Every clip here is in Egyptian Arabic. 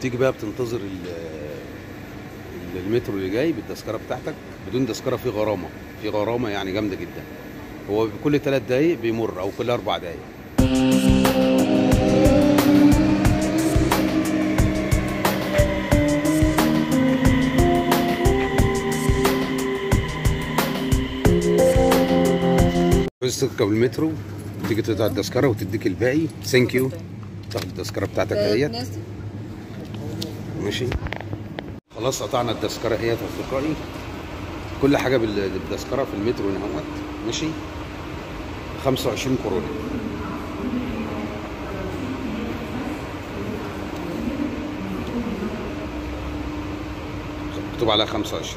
وبتيجي بقى بتنتظر ال- المترو اللي جاي بالتذكره بتاعتك بدون تذكره في غرامه في غرامه يعني جامده جدا هو كل ثلاث دقايق بيمر او كل اربع دقايق بس تركب المترو تيجي تقطع التذكره وتديك الباقي ثانك يو تاخد التذكره بتاعتك اهيت ماشي خلاص قطعنا التذكره اهيت يا اصدقائي كل حاجه بال- بالتذكره في المترو هنا اهوت ماشي 25 كورونا مكتوب عليها 25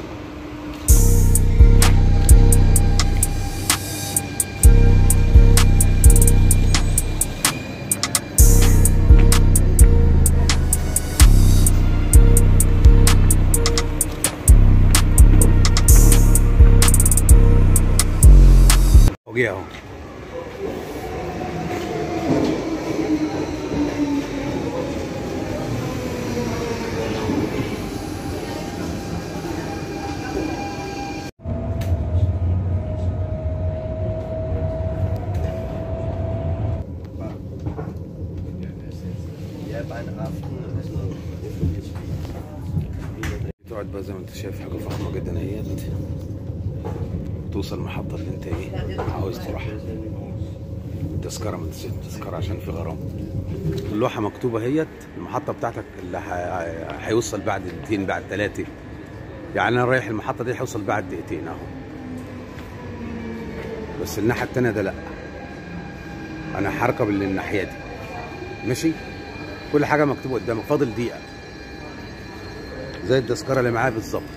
وجه اهو تقعد بقى زي ما انت شايف حاجه فخمه جدا اهيت توصل المحطه اللي انت ايه عاوز تروحها التذكره ما تنساش التذكره عشان في غرامه اللوحه مكتوبه اهيت المحطه بتاعتك اللي ح- هيوصل بعد دقيقتين بعد ثلاثه يعني انا رايح المحطه دي هيوصل بعد دقيقتين اهو بس الناحيه التانيه ده لا انا هركب اللي الناحيه دي ماشي كل حاجه مكتوبه قدامك فاضل دقيقه زي التذكره اللي معايا بالظبط